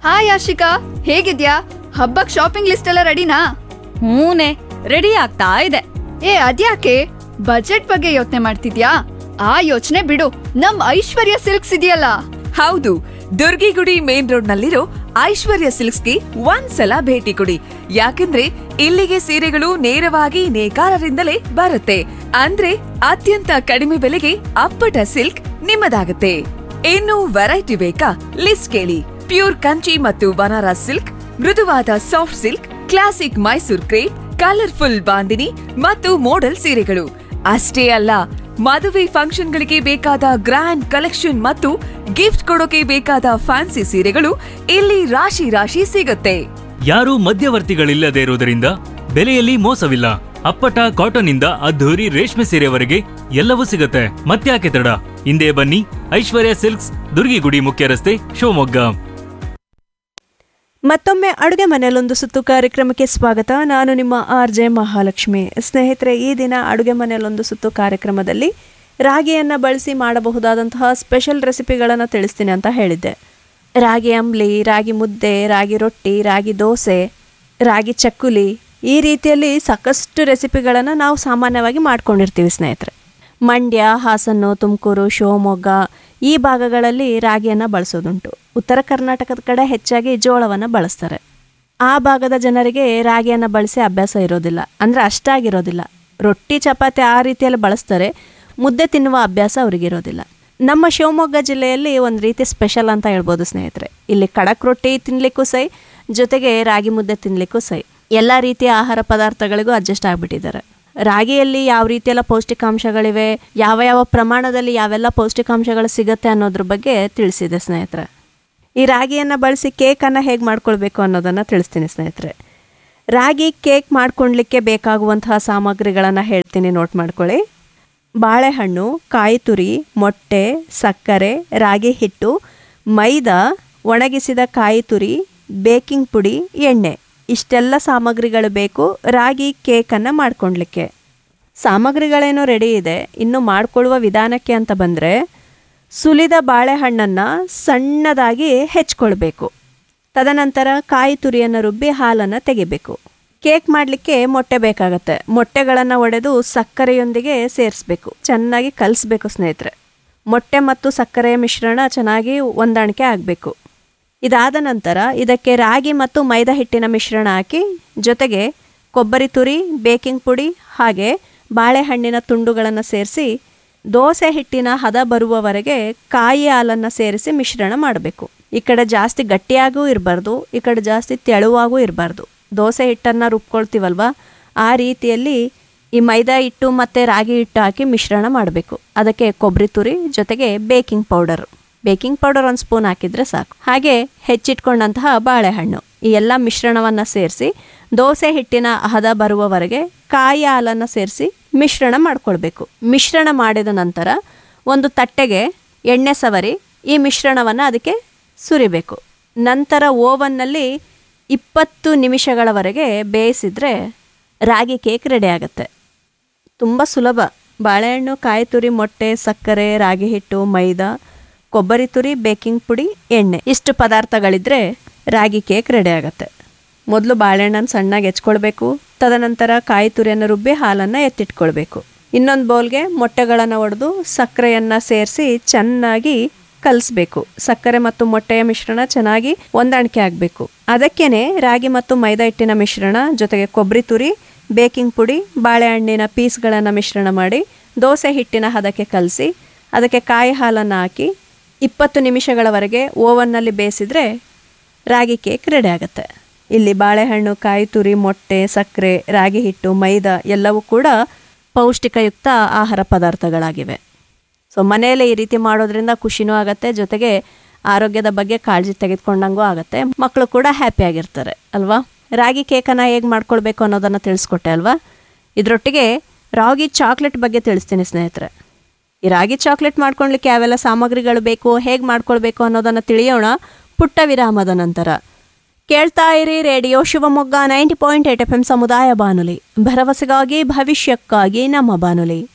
hi Ashika ಹೇಗಿದ್ಯಾ ಹಬ್ಬಕ್ shopping list ಎಲ್ಲ ರೆಡಿನಾ ಹೂನೆ ರೆಡಿ ಆಗ್ತಾ ಇದೆ ಏ ಅದ್ಯಾಕೆ ಬಜೆಟ್ ಬಗ್ಗೆ ಯೋಚನೆ ಮಾಡ್ತಿದ್ಯಾ ಆ ಯೋಚನೆ ಬಿಡು ನಮ್ ಐಶ್ವರ್ಯ ಸಿಲ್ಕ್ಸ್ ಇದೆಯಲ್ಲ ಹೌದು ದುರ್ಗಿಗುಡಿ ಮೇನ್ ರೋಡ್ ನಲ್ಲಿರೋ ಐಶ್ವರ್ಯ ಸಿಲ್ಕ್ಸ್ಗೆ ಒಂದ್ಸಲ ಭೇಟಿ ಕೊಡಿ ಯಾಕಂದ್ರೆ ಇಲ್ಲಿಗೆ ಸೀರೆಗಳು ನೇರವಾಗಿ ನೇಕಾರರಿಂದಲೇ ಬರುತ್ತೆ ಅಂದ್ರೆ ಅತ್ಯಂತ ಕಡಿಮೆ ಬೆಲೆಗೆ ಅಪ್ಪಟ ಸಿಲ್ಕ್ ನಿಮ್ಮದಾಗುತ್ತೆ ಇನ್ನು ವೆರೈಟಿ ಬೇಕಾ ಲಿಸ್ಟ್ ಕೇಳಿ ಪ್ಯೂರ್ ಕಂಚಿ ಮತ್ತು ಬನಾರಸ್ ಸಿಲ್ಕ್ ಮೃದುವಾದ soft silk classic Mysore crepe colourful bandhani ಮತ್ತು ಮೋಡಲ್ ಸೀರೆಗಳು ಅಷ್ಟೇ ಅಲ್ಲ ಮದುವೆ ಫಂಕ್ಷನ್ಗಳಿಗೆ ಬೇಕಾದ ಗ್ರ್ಯಾಂಡ್ ಕಲೆಕ್ಷನ್ ಮತ್ತು ಗಿಫ್ಟ್ ಕೊಡೋಕೆ ಬೇಕಾದ ಫ್ಯಾನ್ಸಿ ಸೀರೆಗಳು ಇಲ್ಲಿ ರಾಶಿ ರಾಶಿ ಸಿಗುತ್ತೆ ಯಾರೂ ಮಧ್ಯವರ್ತಿಗಳಿಲ್ಲದೆ ಇರುವುದರಿಂದ ಬೆಲೆಯಲ್ಲಿ ಮೋಸವಿಲ್ಲ ಅಪ್ಪಟ ಕಾಟನ್ ಇಂದ ಅದ್ಧೂರಿ ರೇಷ್ಮೆ ಸೀರೆವರೆಗೆ ಎಲ್ಲವೂ ಸಿಗುತ್ತೆ ಮತ್ತ್ಯಾಕೆ ತಡ ಹಿಂದೆ ಬನ್ನಿ ಐಶ್ವರ್ಯ ಸಿಲ್ಕ್ಸ್ ದುರ್ಗಿಗುಡಿ ಮುಖ್ಯ ರಸ್ತೆ ಶಿವಮೊಗ್ಗ ಮತ್ತೊಮ್ಮೆ ಅಡುಗೆ ಮನೆಯಲ್ಲೊಂದು ಸುತ್ತು ಕಾರ್ಯಕ್ರಮಕ್ಕೆ ಸ್ವಾಗತ ನಾನು ನಿಮ್ಮ ಆರ್ ಜೆ ಮಹಾಲಕ್ಷ್ಮಿ ಸ್ನೇಹಿತರೆ ಈ ದಿನ ಅಡುಗೆ ಮನೆಯಲ್ಲೊಂದು ಸುತ್ತು ಕಾರ್ಯಕ್ರಮದಲ್ಲಿ ರಾಗಿಯನ್ನು ಬಳಸಿ ಮಾಡಬಹುದಾದಂತಹ ಸ್ಪೆಷಲ್ ರೆಸಿಪಿಗಳನ್ನು ತಿಳಿಸ್ತೀನಿ ಅಂತ ಹೇಳಿದ್ದೆ ರಾಗಿ ಅಂಬ್ಲಿ ರಾಗಿ ಮುದ್ದೆ ರಾಗಿ ರೊಟ್ಟಿ ರಾಗಿ ದೋಸೆ ರಾಗಿ ಚಕ್ಕುಲಿ ಈ ರೀತಿಯಲ್ಲಿ ಸಾಕಷ್ಟು ರೆಸಿಪಿಗಳನ್ನು ನಾವು ಸಾಮಾನ್ಯವಾಗಿ ಮಾಡ್ಕೊಂಡಿರ್ತೀವಿ ಸ್ನೇಹಿತರೆ ಮಂಡ್ಯ ಹಾಸನ್ನು ತುಮಕೂರು ಶಿವಮೊಗ್ಗ ಈ ಭಾಗಗಳಲ್ಲಿ ರಾಗಿಯನ್ನು ಬಳಸೋದುಂಟು ಉತ್ತರ ಕರ್ನಾಟಕದ ಕಡೆ ಹೆಚ್ಚಾಗಿ ಜೋಳವನ್ನು ಬಳಸ್ತಾರೆ ಆ ಭಾಗದ ಜನರಿಗೆ ರಾಗಿಯನ್ನು ಬಳಸಿ ಅಭ್ಯಾಸ ಇರೋದಿಲ್ಲ ಅಂದರೆ ಅಷ್ಟಾಗಿರೋದಿಲ್ಲ ರೊಟ್ಟಿ ಚಪಾತಿ ಆ ರೀತಿಯಲ್ಲಿ ಬಳಸ್ತಾರೆ ಮುದ್ದೆ ತಿನ್ನುವ ಅಭ್ಯಾಸ ಅವರಿಗಿರೋದಿಲ್ಲ ನಮ್ಮ ಶಿವಮೊಗ್ಗ ಜಿಲ್ಲೆಯಲ್ಲಿ ಒಂದು ರೀತಿ ಸ್ಪೆಷಲ್ ಅಂತ ಹೇಳ್ಬೋದು ಸ್ನೇಹಿತರೆ ಇಲ್ಲಿ ಕಡಕ್ ರೊಟ್ಟಿ ತಿನ್ನಲಿಕ್ಕೂ ಸೈ ಜೊತೆಗೆ ರಾಗಿ ಮುದ್ದೆ ತಿನ್ನಲಿಕ್ಕೂ ಸೈ ಎಲ್ಲ ರೀತಿಯ ಆಹಾರ ಪದಾರ್ಥಗಳಿಗೂ ಅಡ್ಜಸ್ಟ್ ಆಗಿಬಿಟ್ಟಿದ್ದಾರೆ ರಾಗಿಯಲ್ಲಿ ಯಾವ ರೀತಿಯೆಲ್ಲ ಪೌಷ್ಟಿಕಾಂಶಗಳಿವೆ ಯಾವ ಯಾವ ಪ್ರಮಾಣದಲ್ಲಿ ಯಾವೆಲ್ಲ ಪೌಷ್ಟಿಕಾಂಶಗಳು ಸಿಗುತ್ತೆ ಅನ್ನೋದ್ರ ಬಗ್ಗೆ ತಿಳಿಸಿದೆ ಸ್ನೇಹಿತರೆ ಈ ರಾಗಿಯನ್ನು ಬಳಸಿ ಕೇಕನ್ನು ಹೇಗೆ ಮಾಡ್ಕೊಳ್ಬೇಕು ಅನ್ನೋದನ್ನು ತಿಳಿಸ್ತೀನಿ ಸ್ನೇಹಿತರೆ ರಾಗಿ ಕೇಕ್ ಮಾಡ್ಕೊಳ್ಲಿಕ್ಕೆ ಬೇಕಾಗುವಂತಹ ಸಾಮಗ್ರಿಗಳನ್ನು ಹೇಳ್ತೀನಿ ನೋಟ್ ಮಾಡ್ಕೊಳ್ಳಿ ಬಾಳೆಹಣ್ಣು ಕಾಯಿ ತುರಿ ಮೊಟ್ಟೆ ಸಕ್ಕರೆ ರಾಗಿ ಹಿಟ್ಟು ಮೈದಾ ಒಣಗಿಸಿದ ಕಾಯಿ ತುರಿ ಬೇಕಿಂಗ್ ಪುಡಿ ಎಣ್ಣೆ ಇಷ್ಟೆಲ್ಲ ಸಾಮಗ್ರಿಗಳು ಬೇಕು ರಾಗಿ ಕೇಕನ್ನು ಮಾಡ್ಕೊಳ್ಲಿಕ್ಕೆ ಸಾಮಗ್ರಿಗಳೇನೋ ರೆಡಿ ಇದೆ ಇನ್ನು ಮಾಡಿಕೊಳ್ಳುವ ವಿಧಾನಕ್ಕೆ ಅಂತ ಬಂದರೆ ಸುಲಿದ ಬಾಳೆಹಣ್ಣನ್ನು ಸಣ್ಣದಾಗಿ ಹೆಚ್ಕೊಳ್ಬೇಕು ತದನಂತರ ಕಾಯಿ ತುರಿಯನ್ನು ರುಬ್ಬಿ ಹಾಲನ್ನು ತೆಗಿಬೇಕು ಕೇಕ್ ಮಾಡಲಿಕ್ಕೆ ಮೊಟ್ಟೆ ಬೇಕಾಗತ್ತೆ ಮೊಟ್ಟೆಗಳನ್ನು ಒಡೆದು ಸಕ್ಕರೆಯೊಂದಿಗೆ ಸೇರಿಸ್ಬೇಕು ಚೆನ್ನಾಗಿ ಕಲಿಸ್ಬೇಕು ಸ್ನೇಹಿತರೆ ಮೊಟ್ಟೆ ಮತ್ತು ಸಕ್ಕರೆಯ ಮಿಶ್ರಣ ಚೆನ್ನಾಗಿ ಹೊಂದಾಣಿಕೆ ಆಗಬೇಕು ಇದಾದ ನಂತರ ಇದಕ್ಕೆ ರಾಗಿ ಮತ್ತು ಮೈದಾ ಹಿಟ್ಟಿನ ಮಿಶ್ರಣ ಹಾಕಿ ಜೊತೆಗೆ ಕೊಬ್ಬರಿ ತುರಿ ಬೇಕಿಂಗ್ ಪುಡಿ ಹಾಗೆ ಬಾಳೆಹಣ್ಣಿನ ತುಂಡುಗಳನ್ನು ಸೇರಿಸಿ ದೋಸೆ ಹಿಟ್ಟಿನ ಹದ ಬರುವವರೆಗೆ ಕಾಯಿ ಹಾಲನ್ನು ಸೇರಿಸಿ ಮಿಶ್ರಣ ಮಾಡಬೇಕು ಈ ಕಡೆ ಜಾಸ್ತಿ ಗಟ್ಟಿಯಾಗೂ ಇರಬಾರ್ದು ಈ ಕಡೆ ಜಾಸ್ತಿ ತೆಳುವಾಗೂ ಇರಬಾರ್ದು ದೋಸೆ ಹಿಟ್ಟನ್ನು ರುಬ್ಕೊಳ್ತೀವಲ್ವ ಆ ರೀತಿಯಲ್ಲಿ ಈ ಮೈದಾ ಹಿಟ್ಟು ಮತ್ತು ರಾಗಿ ಹಿಟ್ಟು ಹಾಕಿ ಮಿಶ್ರಣ ಮಾಡಬೇಕು ಅದಕ್ಕೆ ಕೊಬ್ಬರಿ ತುರಿ ಜೊತೆಗೆ ಬೇಕಿಂಗ್ ಪೌಡರ್ ಬೇಕಿಂಗ್ ಪೌಡರ್ ಒಂದು ಸ್ಪೂನ್ ಹಾಕಿದರೆ ಸಾಕು ಹಾಗೆ ಹೆಚ್ಚಿಟ್ಕೊಂಡಂತಹ ಬಾಳೆಹಣ್ಣು ಈ ಎಲ್ಲ ಮಿಶ್ರಣವನ್ನು ಸೇರಿಸಿ ದೋಸೆ ಹಿಟ್ಟಿನ ಹದ ಬರುವವರೆಗೆ ಕಾಯಿ ಹಾಲನ್ನು ಸೇರಿಸಿ ಮಿಶ್ರಣ ಮಾಡ್ಕೊಳ್ಬೇಕು ಮಿಶ್ರಣ ಮಾಡಿದ ನಂತರ ಒಂದು ತಟ್ಟೆಗೆ ಎಣ್ಣೆ ಸವರಿ ಈ ಮಿಶ್ರಣವನ್ನು ಅದಕ್ಕೆ ಸುರಿಬೇಕು ನಂತರ ಓವನ್ನಲ್ಲಿ ಇಪ್ಪತ್ತು ನಿಮಿಷಗಳವರೆಗೆ ಬೇಯಿಸಿದರೆ ರಾಗಿ ಕೇಕ್ ರೆಡಿ ಆಗುತ್ತೆ ತುಂಬ ಸುಲಭ ಬಾಳೆಹಣ್ಣು ಕಾಯಿ ತುರಿ ಮೊಟ್ಟೆ ಸಕ್ಕರೆ ರಾಗಿ ಹಿಟ್ಟು ಮೈದಾ ಕೊಬ್ಬರಿ ತುರಿ ಬೇಕಿಂಗ್ ಪುಡಿ ಎಣ್ಣೆ ಇಷ್ಟು ಪದಾರ್ಥಗಳಿದ್ರೆ ರಾಗಿ ಕೇಕ್ ರೆಡಿ ಆಗುತ್ತೆ ಮೊದಲು ಬಾಳೆಹಣ್ಣನ್ನು ಸಣ್ಣಗೆ ಹೆಚ್ಕೊಳ್ಬೇಕು ತದನಂತರ ಕಾಯಿ ತುರಿಯನ್ನು ರುಬ್ಬಿ ಹಾಲನ್ನು ಎತ್ತಿಟ್ಕೊಳ್ಬೇಕು ಇನ್ನೊಂದು ಬೌಲ್ಗೆ ಮೊಟ್ಟೆಗಳನ್ನು ಒಡೆದು ಸಕ್ಕರೆಯನ್ನು ಸೇರಿಸಿ ಚೆನ್ನಾಗಿ ಕಲಿಸ್ಬೇಕು ಸಕ್ಕರೆ ಮತ್ತು ಮೊಟ್ಟೆಯ ಮಿಶ್ರಣ ಚೆನ್ನಾಗಿ ಹೊಂದಾಣಿಕೆ ಆಗಬೇಕು ಅದಕ್ಕೇನೆ ರಾಗಿ ಮತ್ತು ಮೈದಾ ಹಿಟ್ಟಿನ ಮಿಶ್ರಣ ಜೊತೆಗೆ ಕೊಬ್ಬರಿ ತುರಿ ಬೇಕಿಂಗ್ ಪುಡಿ ಬಾಳೆಹಣ್ಣಿನ ಪೀಸ್ಗಳನ್ನು ಮಿಶ್ರಣ ಮಾಡಿ ದೋಸೆ ಹಿಟ್ಟಿನ ಹದಕ್ಕೆ ಕಲಸಿ ಅದಕ್ಕೆ ಕಾಯಿ ಹಾಲನ್ನು ಹಾಕಿ ಇಪ್ಪತ್ತು ನಿಮಿಷಗಳವರೆಗೆ ಓವನ್ನಲ್ಲಿ ಬೇಯಿಸಿದರೆ ರಾಗಿ ಕೇಕ್ ರೆಡಿ ಆಗುತ್ತೆ ಇಲ್ಲಿ ಬಾಳೆಹಣ್ಣು ಕಾಯಿ ತುರಿ ಮೊಟ್ಟೆ ಸಕ್ಕರೆ ರಾಗಿ ಹಿಟ್ಟು ಮೈದಾ ಎಲ್ಲವೂ ಕೂಡ ಪೌಷ್ಟಿಕಯುಕ್ತ ಆಹಾರ ಪದಾರ್ಥಗಳಾಗಿವೆ ಸೊ ಮನೆಯಲ್ಲೇ ಈ ರೀತಿ ಮಾಡೋದ್ರಿಂದ ಖುಷಿನೂ ಆಗುತ್ತೆ ಜೊತೆಗೆ ಆರೋಗ್ಯದ ಬಗ್ಗೆ ಕಾಳಜಿ ತೆಗೆದುಕೊಂಡಂಗೂ ಆಗುತ್ತೆ ಮಕ್ಕಳು ಕೂಡ ಹ್ಯಾಪಿಯಾಗಿರ್ತಾರೆ ಅಲ್ವಾ ರಾಗಿ ಕೇಕನ್ನು ಹೇಗೆ ಮಾಡ್ಕೊಳ್ಬೇಕು ಅನ್ನೋದನ್ನು ತಿಳಿಸ್ಕೊಟ್ಟೆ ಅಲ್ವಾ ಇದರೊಟ್ಟಿಗೆ ರಾಗಿ ಚಾಕ್ಲೇಟ್ ಬಗ್ಗೆ ತಿಳಿಸ್ತೀನಿ ಸ್ನೇಹಿತರೆ ಈ ರಾಗಿ ಚಾಕ್ಲೇಟ್ ಮಾಡ್ಕೊಳ್ಲಿಕ್ಕೆ ಯಾವೆಲ್ಲ ಸಾಮಗ್ರಿಗಳು ಬೇಕು ಹೇಗೆ ಮಾಡ್ಕೊಳ್ಬೇಕು ಅನ್ನೋದನ್ನು ತಿಳಿಯೋಣ ಪುಟ್ಟ ವಿರಾಮದ ನಂತರ ಕೇಳ್ತಾ ಇರಿ radio Shivamogga ninety point eight F M ಸಮುದಾಯ ಬಾನುಲಿ ಭರವಸೆಗಾಗಿ ಭವಿಷ್ಯಕ್ಕಾಗಿ ನಮ್ಮ ಬಾನುಲಿ